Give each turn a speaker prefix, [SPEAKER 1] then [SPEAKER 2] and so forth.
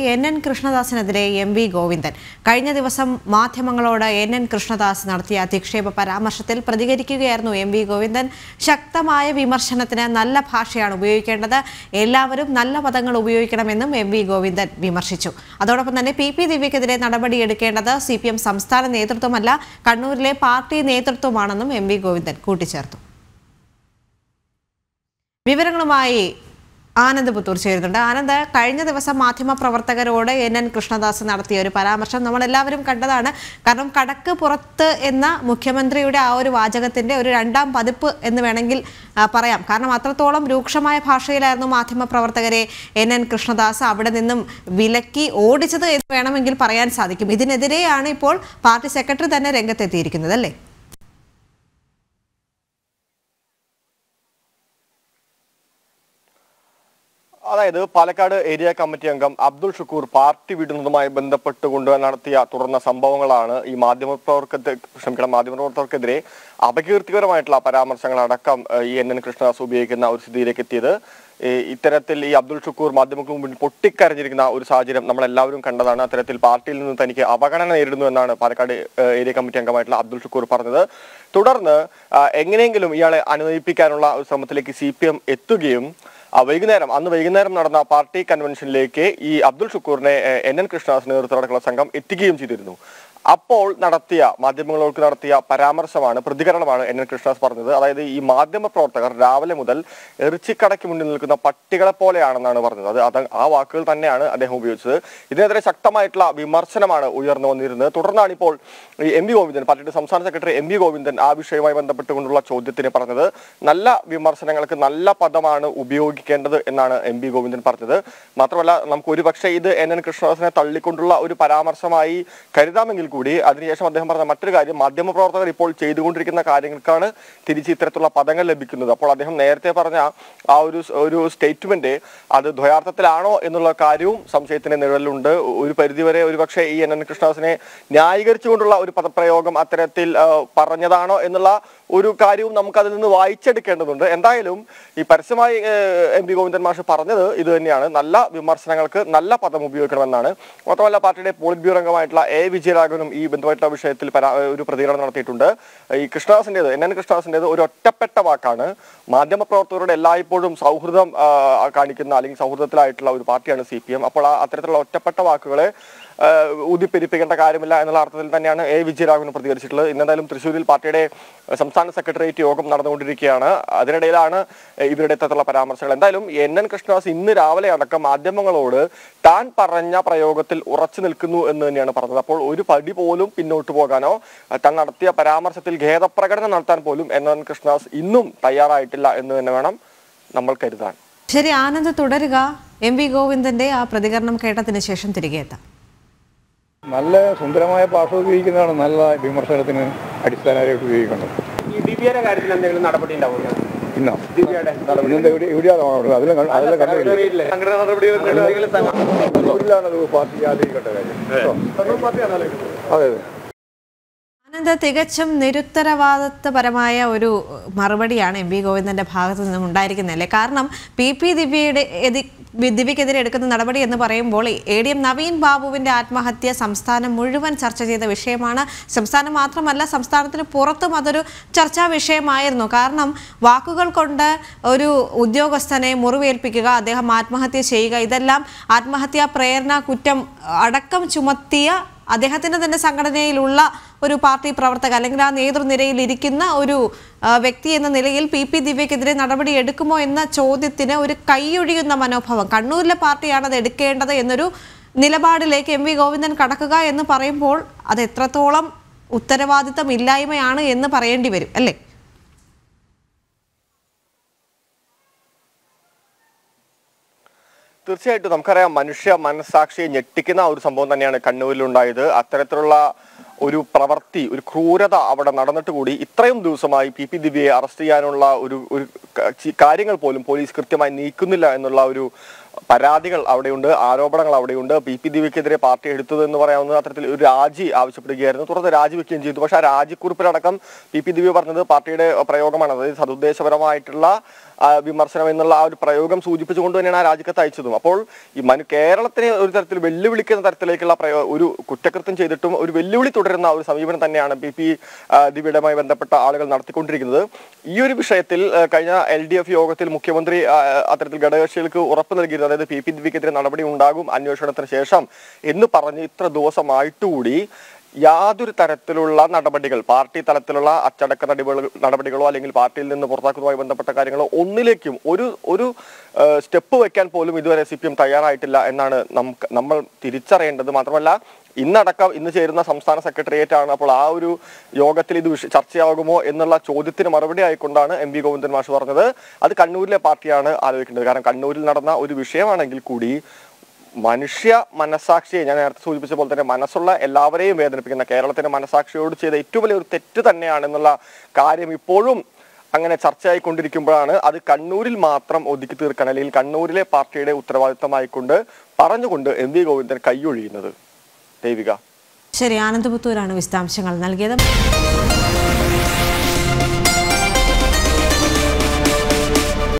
[SPEAKER 1] N N കൃഷ്ണദാസിനെതിരെ M V Govindan കഴിഞ്ഞ ദിവസം മാധ്യമങ്ങളോട് എൻ എൻ കൃഷ്ണദാസ് നടത്തിയ അധിക്ഷേപ പരാമർശത്തിൽ പ്രതികരിക്കുകയായിരുന്നു എം വി ഗോവിന്ദൻ ശക്തമായ വിമർശനത്തിന് നല്ല ഭാഷയാണ് ഉപയോഗിക്കേണ്ടത് എല്ലാവരും നല്ല പദങ്ങൾ ഉപയോഗിക്കണമെന്നും എം വി ഗോവിന്ദൻ വിമർശിച്ചു അതോടൊപ്പം തന്നെ പി പി ദിവ്യക്കെതിരെ നടപടിയെടുക്കേണ്ടത് സി പി എം സംസ്ഥാന നേതൃത്വമല്ല കണ്ണൂരിലെ പാർട്ടി നേതൃത്വമാണെന്നും എം വി ഗോവിന്ദൻ കൂട്ടിച്ചേർത്തു വിവരങ്ങളുമായി ആനന്ദ് പുത്തൂർ ചേരുന്നുണ്ട് ആനന്ദ് കഴിഞ്ഞ ദിവസം മാധ്യമപ്രവർത്തകരോട് എൻ എൻ കൃഷ്ണദാസ് നടത്തിയ ഒരു പരാമർശം നമ്മൾ എല്ലാവരും കണ്ടതാണ് കാരണം കടക്ക് പുറത്ത് എന്ന മുഖ്യമന്ത്രിയുടെ ആ ഒരു വാചകത്തിന്റെ ഒരു രണ്ടാം പതിപ്പ് എന്ന് വേണമെങ്കിൽ ആ, പറയാം കാരണം അത്രത്തോളം രൂക്ഷമായ ഭാഷയിലായിരുന്നു മാധ്യമപ്രവർത്തകരെ എൻ എൻ കൃഷ്ണദാസ് അവിടെ നിന്നും വിലക്കി ഓടിച്ചത് എന്ന് വേണമെങ്കിൽ പറയാൻ സാധിക്കും ഇതിനെതിരെയാണ് ഇപ്പോൾ പാർട്ടി സെക്രട്ടറി തന്നെ രംഗത്തെത്തിയിരിക്കുന്നത് അല്ലേ
[SPEAKER 2] അതായത് പാലക്കാട് ഏരിയ കമ്മിറ്റി അംഗം അബ്ദുൾ ഷുക്കൂർ പാർട്ടി വിടുന്നതുമായി ബന്ധപ്പെട്ടുകൊണ്ട് നടത്തിയ തുടർന്ന സംഭവങ്ങളാണ് ഈ മാധ്യമപ്രവർത്തകർക്ക് ക്ഷമിക്കണം മാധ്യമപ്രവർത്തകർക്കെതിരെ അപകീർത്തികരമായിട്ടുള്ള പരാമർശങ്ങളടക്കം ഏഹ്, ഈ എൻ എൻ കൃഷ്ണദാസ് ഉപയോഗിക്കുന്ന ഒരു സ്ഥിതിയിലേക്ക് എത്തിയത് ഈ ഇത്തരത്തിൽ ഈ അബ്ദുൾ ഷുക്കൂർ മാധ്യമങ്ങൾക്ക് മുമ്പിൽ പൊട്ടിക്കരഞ്ഞിരിക്കുന്ന ഒരു സാഹചര്യം നമ്മൾ എല്ലാവരും കണ്ടതാണ് അത്തരത്തിൽ പാർട്ടിയിൽ നിന്ന് തനിക്ക് അവഗണന നേരിടുന്നു എന്നാണ് പാലക്കാട് ഏഹ്, ഏരിയ കമ്മിറ്റി അംഗമായിട്ടുള്ള അബ്ദുൾ ഷുക്കൂർ പറഞ്ഞത് തുടർന്ന് ആ, എങ്ങനെയെങ്കിലും ഇയാളെ അനുനയിപ്പിക്കാനുള്ള ഒരു ശ്രമത്തിലേക്ക് സി പി എം എത്തുകയും ആ വൈകുന്നേരം അന്ന് വൈകുന്നേരം നടന്ന പാർട്ടി കൺവെൻഷനിലേക്ക് ഈ അബ്ദുൾ ഷുക്കൂറിനെ ഏഹ്, എൻ എൻ കൃഷ്ണദാസ് നേതൃത്വത്തിലുള്ള സംഘം എത്തിക്കുകയും ചെയ്തിരുന്നു അപ്പോൾ നടത്തിയ മാധ്യമങ്ങൾക്ക് നടത്തിയ പരാമർശമാണ് പ്രതികരണമാണ് എൻ എൻ കൃഷ്ണദാസ് പറഞ്ഞത് അതായത് ഈ മാധ്യമ പ്രവർത്തകർ രാവിലെ മുതൽ എറിച്ചിക്കടയ്ക്ക് മുന്നിൽ നിൽക്കുന്ന പട്ടികളെ പോലെയാണെന്നാണ് പറഞ്ഞത് അത് അത് ആ വാക്കുകൾ തന്നെയാണ് അദ്ദേഹം ഉപയോഗിച്ചത് ഇതിനെതിരെ ശക്തമായിട്ടുള്ള വിമർശനമാണ് ഉയർന്നു വന്നിരുന്നത് തുടർന്നാണ് ഇപ്പോൾ ഈ എം വി ഗോവിന്ദൻ പാർട്ടിയുടെ സംസ്ഥാന സെക്രട്ടറി എം വി ഗോവിന്ദൻ ആ വിഷയവുമായി ബന്ധപ്പെട്ടുകൊണ്ടുള്ള ചോദ്യത്തിന് പറഞ്ഞത് നല്ല വിമർശനങ്ങൾക്ക് നല്ല പദമാണ് ഉപയോഗിക്കേണ്ടത് എന്നാണ് എം വി ഗോവിന്ദൻ പറഞ്ഞത് മാത്രമല്ല നമുക്ക് ഒരുപക്ഷെ ഇത് എൻ എൻ കൃഷ്ണദാസിനെ തള്ളിക്കൊണ്ടുള്ള ഒരു പരാമർശമായി കരുതാമെങ്കിൽ കൂടി അതിനുശേഷം അദ്ദേഹം പറഞ്ഞ മറ്റൊരു കാര്യം മാധ്യമപ്രവർത്തകർ ഇപ്പോൾ ചെയ്തുകൊണ്ടിരിക്കുന്ന കാര്യങ്ങൾക്കാണ് തിരിച്ച് ഇത്തരത്തിലുള്ള പദങ്ങൾ ലഭിക്കുന്നത് അപ്പോൾ അദ്ദേഹം നേരത്തെ പറഞ്ഞ ആ ഒരു ഒരു സ്റ്റേറ്റ്മെന്റ് അത് ദ്വയാർത്ഥത്തിലാണോ എന്നുള്ള കാര്യവും സംശയത്തിന്റെ നിഴലിലുണ്ട് ഒരു പരിധിവരെ ഒരുപക്ഷെ ഈ എൻ എൻ കൃഷ്ണദാസിനെ ന്യായീകരിച്ചുകൊണ്ടുള്ള ഒരു പദപ്രയോഗം അത്തരത്തിൽ ആ, പറഞ്ഞതാണോ എന്നുള്ള ഒരു കാര്യവും നമുക്ക് അതിൽ നിന്ന് വായിച്ചെടുക്കേണ്ടതുണ്ട് എന്തായാലും ഈ പരസ്യമായി ഏഹ്, എം പി ഗോവിന്ദൻ മാഷ് പറഞ്ഞത് ഇത് തന്നെയാണ് നല്ല വിമർശനങ്ങൾക്ക് നല്ല പദം ഉപയോഗിക്കണമെന്നാണ് മാത്രമല്ല പാർട്ടിയുടെ പോളിറ്റ് ബ്യൂറോ അംഗമായിട്ടുള്ള എ വിജയരാഘവനും ഈ ബന്ധമായിട്ടുള്ള വിഷയത്തിൽ പരാ- ഒരു പ്രതികരണം നടത്തിയിട്ടുണ്ട് ഈ കൃഷ്ണദാസിന്റേത് എൻ എൻ കൃഷ്ണദാസിന്റേത് ഒരു ഒറ്റപ്പെട്ട വാക്കാണ് മാധ്യമപ്രവർത്തകരുടെ എല്ലായ്പ്പോഴും സൗഹൃദം ആ, കാണിക്കുന്ന അല്ലെങ്കിൽ സൗഹൃദത്തിലായിട്ടുള്ള ഒരു പാർട്ടിയാണ് സി പി എം അപ്പോൾ ആ അത്തരത്തിലുള്ള ഒറ്റപ്പെട്ട വാക്കുകളെ ആ, ഊതിപ്പെരിപ്പിക്കേണ്ട കാര്യമില്ല എന്നുള്ള അർത്ഥത്തിൽ തന്നെയാണ് എ വിജയരാഘവൻ പ്രതികരിച്ചിട്ടുള്ളത് ഇന്നെന്തായാലും തൃശ്ശൂരിൽ പാർട്ടിയുടെ സംസ്ഥാന സെക്രട്ടേറിയറ്റ് യോഗം നടന്നുകൊണ്ടിരിക്കുകയാണ് അതിനിടയിലാണ് ഇവരുടെ ഇത്തരത്തിലുള്ള പരാമർശങ്ങൾ എന്തായാലും എൻ എൻ കൃഷ്ണദാസ് ഇന്ന് രാവിലെ അടക്കം മാധ്യമങ്ങളോട് താൻ പറഞ്ഞ പ്രയോഗത്തിൽ ഉറച്ചു നിൽക്കുന്നു എന്ന് തന്നെയാണ് പറഞ്ഞത് അപ്പോൾ ഒരു പടി പോലും പിന്നോട്ട് പോകാനോ താൻ നടത്തിയ പരാമർശത്തിൽ ഖേദപ്രകടനം നടത്താൻ പോലും എൻ എൻ കൃഷ്ണദാസ് ഇന്നും തയ്യാറായിട്ടില്ല എന്ന് തന്നെ വേണം നമ്മൾ കരുതാൻ
[SPEAKER 1] ശരി ആനന്ദ് തുടരുക എം വി ഗോവിന്ദന്റെ ആ പ്രതികരണം കേട്ടതിന് ശേഷം തിരികെ എത്താം
[SPEAKER 3] നല്ല സുന്ദരമായ ഭാഷ ഉപയോഗിക്കുന്നതാണ് നല്ല വിമർശനത്തിന് അടിസ്ഥാനമായിട്ട് ഉപയോഗിക്കേണ്ടത്
[SPEAKER 2] ഈ ദിവ്യയുടെ കാര്യത്തിൽ എന്തെങ്കിലും നടപടി ഉണ്ടാവുമോ
[SPEAKER 3] ഇന്നോ
[SPEAKER 2] ദിവ്യയുടെ
[SPEAKER 3] ഇന്നെന്താ എവിടെ എവിടെയാണ് അതിലെ അതിലെ കണ്ടില്ല
[SPEAKER 2] സംഘടന നടപടി
[SPEAKER 3] തൊഴിലാണത് പാർട്ടി ആലോചിക്കേണ്ട കാര്യം കേട്ടോ? അതെ അതെ
[SPEAKER 1] ആനന്ദ് തികച്ചും നിരുത്തരവാദിത്വപരമായ ഒരു മറുപടിയാണ് എം വി ഗോവിന്ദന്റെ ഭാഗത്തു നിന്നും ഉണ്ടായിരിക്കുന്നതല്ലേ കാരണം പി പി ദിവ്യയുടെ എതി- ദിവ്യക്കെതിരെ എടുക്കുന്ന നടപടി എന്ന് പറയുമ്പോൾ എ ഡി എം നവീൻ ബാബുവിന്റെ ആത്മഹത്യ സംസ്ഥാനം മുഴുവൻ ചർച്ച ചെയ്ത വിഷയമാണ് സംസ്ഥാനം മാത്രമല്ല സംസ്ഥാനത്തിന് പുറത്തും അതൊരു ചർച്ചാ വിഷയമായിരുന്നു കാരണം വാക്കുകൾ കൊണ്ട് ഒരു ഉദ്യോഗസ്ഥനെ മുറിവേൽപ്പിക്കുക അദ്ദേഹം ആത്മഹത്യ ചെയ്യുക ഇതെല്ലാം ആത്മഹത്യാ പ്രേരണ കുറ്റം അടക്കം ചുമത്തിയ അദ്ദേഹത്തിന്റെ തന്നെ സംഘടനയിലുള്ള ഒരു പാർട്ടി പ്രവർത്തക അല്ലെങ്കിൽ ആ നേതൃനിരയിൽ ഇരിക്കുന്ന ഒരു ആ, വ്യക്തി എന്ന നിലയിൽ പി പി ദിവ്യക്കെതിരെ നടപടി എടുക്കുമോ എന്ന ചോദ്യത്തിന് ഒരു കൈയൊഴിയുന്ന മനോഭാവം കണ്ണൂരിലെ പാർട്ടിയാണ് അത് എടുക്കേണ്ടത് എന്നൊരു നിലപാടിലേക്ക് എം വി ഗോവിന്ദൻ കടക്കുക എന്ന് പറയുമ്പോൾ അത് എത്രത്തോളം ഉത്തരവാദിത്തം ഇല്ലായ്മയാണ് എന്ന് പറയേണ്ടി വരും അല്ലേ
[SPEAKER 2] തീർച്ചയായിട്ടും നമുക്കറിയാം മനുഷ്യ മനസാക്ഷിയെ ഞെട്ടിക്കുന്ന ഒരു സംഭവം തന്നെയാണ് കണ്ണൂരിലുണ്ടായത് അത്തരത്തിലുള്ള ഒരു പ്രവൃത്തി ഒരു ക്രൂരത അവിടെ നടന്നിട്ട് കൂടി ഇത്രയും ദിവസമായി പി പി ദിവ്യയെ അറസ്റ്റ് ചെയ്യാനുള്ള ഒരു ഒരു ക- ചി- കാര്യങ്ങൾ പോലും പോലീസ് കൃത്യമായി നീക്കുന്നില്ല എന്നുള്ള ഒരു പരാതികൾ അവിടെയുണ്ട് ആരോപണങ്ങൾ അവിടെയുണ്ട് പി പി ദിവ്യക്കെതിരെ പാർട്ടി എടുത്തത് എന്ന് പറയാവുന്ന അത്തരത്തിൽ ഒരു രാജി ആവശ്യപ്പെടുകയായിരുന്നു തുടർന്ന് രാജിവെക്കുകയും ചെയ്തു പക്ഷേ ആ രാജിക്കുറിപ്പിലടക്കം പി പി ദിവ്യ പറഞ്ഞത് പാർട്ടിയുടെ പ്രയോഗമാണ് അതായത് സതുദ്ദേശപരമായിട്ടുള്ള ആ, വിമർശനം എന്നുള്ള ആ ഒരു പ്രയോഗം സൂചിപ്പിച്ചുകൊണ്ട് തന്നെയാണ് ആ രാജിക്കത്ത് അയച്ചതും അപ്പോൾ ഈ മനു കേരളത്തിനെ ഒരു തരത്തിൽ വെല്ലുവിളിക്കുന്ന തരത്തിലേക്കുള്ള പ്രയോ ഒരു കുറ്റകൃത്യം ചെയ്തിട്ടും ഒരു വെല്ലുവിളി തുടരുന്ന ഒരു സമീപനം തന്നെയാണ് പി പി ദിവിയുമായി ബന്ധപ്പെട്ട ആളുകൾ നടത്തിക്കൊണ്ടിരിക്കുന്നത് ഈ ഒരു വിഷയത്തിൽ ആ, കഴിഞ്ഞ എൽ ഡി എഫ് യോഗത്തിൽ മുഖ്യമന്ത്രി ആ, അത്തരത്തിൽ ഘടകകക്ഷികൾക്ക് ഉറപ്പ് നൽകിയിരുന്നു അതായത് പി പി ദിവിക്കെതിരെ നടപടി ഉണ്ടാകും അന്വേഷണത്തിന് ശേഷം എന്ന് പറഞ്ഞ് ഇത്ര ദിവസമായിട്ടുകൂടി യാതൊരു തരത്തിലുള്ള നടപടികൾ പാർട്ടി തലത്തിലുള്ള അച്ചടക്ക നടപടികൾ നടപടികളോ അല്ലെങ്കിൽ പാർട്ടിയിൽ നിന്ന് പുറത്താക്കുന്നതുമായി ബന്ധപ്പെട്ട കാര്യങ്ങളോ ഒന്നിലേക്കും ഒരു ഒരു സ്റ്റെപ്പ് വെക്കാൻ പോലും ഇതുവരെ സി പി എം തയ്യാറായിട്ടില്ല എന്നാണ് നമുക്ക് നമ്മൾ തിരിച്ചറിയേണ്ടത് മാത്രമല്ല ഇന്നടക്കം ഇന്ന് ചേരുന്ന സംസ്ഥാന സെക്രട്ടേറിയറ്റ് ആണ് അപ്പോൾ ആ ഒരു യോഗത്തിൽ ഇത് വിഷ- ചർച്ചയാകുമോ എന്നുള്ള ചോദ്യത്തിന് മറുപടി ആയിക്കൊണ്ടാണ് എം വി ഗോവിന്ദൻ മാഷ് പറഞ്ഞത് അത് കണ്ണൂരിലെ പാർട്ടിയാണ് ആലോചിക്കേണ്ടത് കാരണം കണ്ണൂരിൽ നടന്ന ഒരു വിഷയമാണെങ്കിൽ കൂടി മനുഷ്യ മനസാക്ഷിയെ ഞാൻ നേരത്തെ സൂചിപ്പിച്ച പോലെ തന്നെ മനസ്സുള്ള എല്ലാവരെയും വേദനിപ്പിക്കുന്ന കേരളത്തിന്റെ മനസാക്ഷിയോട് ചെയ്ത ഏറ്റവും വലിയ ഒരു തെറ്റ് തന്നെയാണെന്നുള്ള കാര്യം ഇപ്പോഴും അങ്ങനെ ചർച്ചയായിക്കൊണ്ടിരിക്കുമ്പോഴാണ് അത് കണ്ണൂരിൽ മാത്രം ഒതുക്കി തീർക്കാൻ അല്ലെങ്കിൽ കണ്ണൂരിലെ പാർട്ടിയുടെ ഉത്തരവാദിത്തമായിക്കൊണ്ട് പറഞ്ഞുകൊണ്ട് എം വി ഗോവിന്ദൻ കൈയൊഴിയുന്നത് ദേവിക
[SPEAKER 1] ശരി ആനന്ദപുത്തൂരാണ് വിശദാംശങ്ങൾ നൽകിയത്